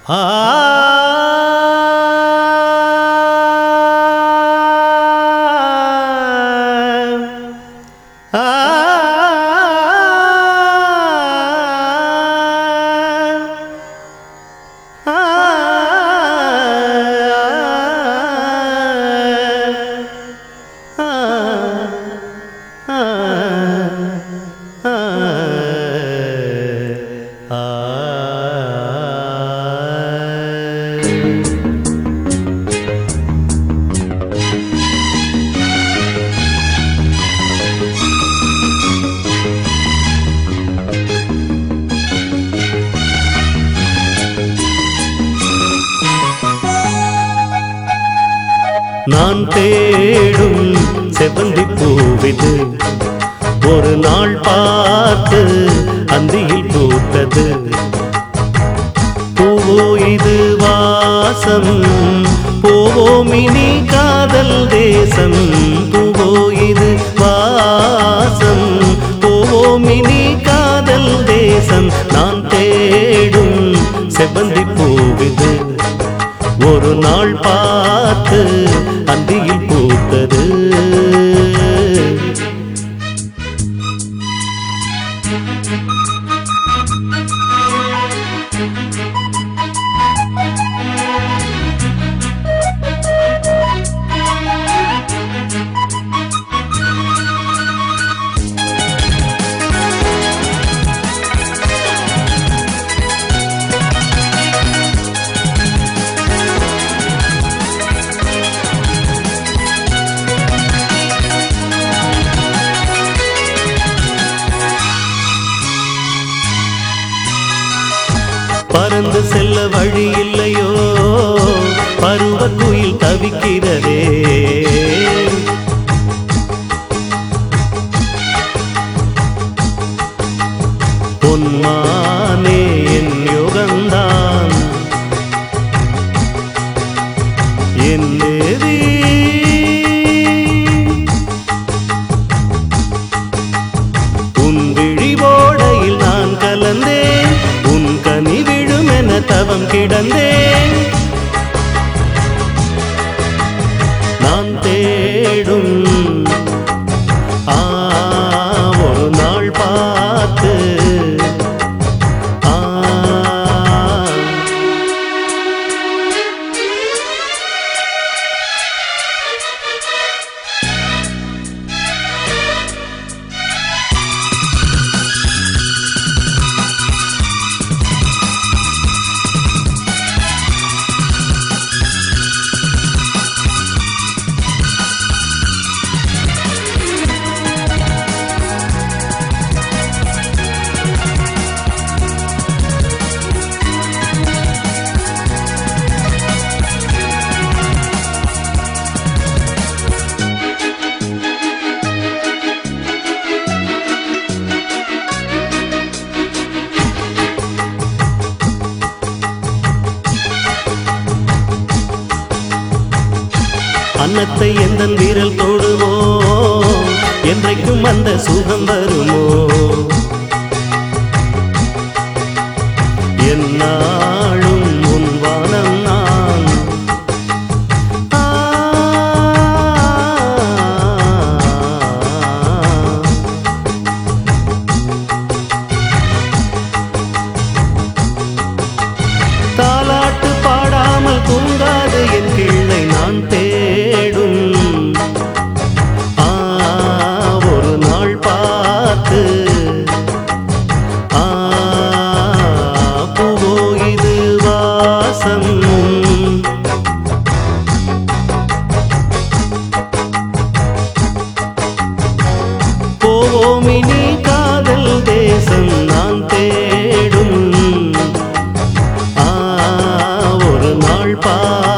நான் தேடும் செவ்வந்தி பூவிது ஒரு நாள் பார்த்து அந்தியில் பூத்தது பூவோ இது வாசம் போவோம் இனி காதல் தேசம் பூவோ இது வாசம் போவோம் இனி காதல் தேசம் நான் தேடும் செவ்வந்தி பூவிது ஒரு நாள் பார்த்து அந்தியில் பூத்தது பறந்து செல்ல வழி இல்லையோ பருவ குயில் தவிக்கிறதே பொன்மானே என் யுகந்தான் என் தேவி உன் விழிவோடையில் நான் கலந்தேன் உன் கனி விழும் என தவம் கிடந்தேன் நான் தேடும் ஆ ஒரு நாள் பார்த்து ஆ அன்னத்தை எந்த வீரல் தொடுமோ என்றைக்கும் அந்த சுகம் வருமோ என்னாலும் உன் வானம் நான் ஆ தாலாட்டு பாடாமல் தூங்காது என் கிள்ளை நான் தேடும் ஆ ஒரு நாள் பார்த்து ஆ பூவோ இது வாசம் போவோம் இனி காதல் தேசம் நான் தேடும் ஆ ஒரு நாள் பா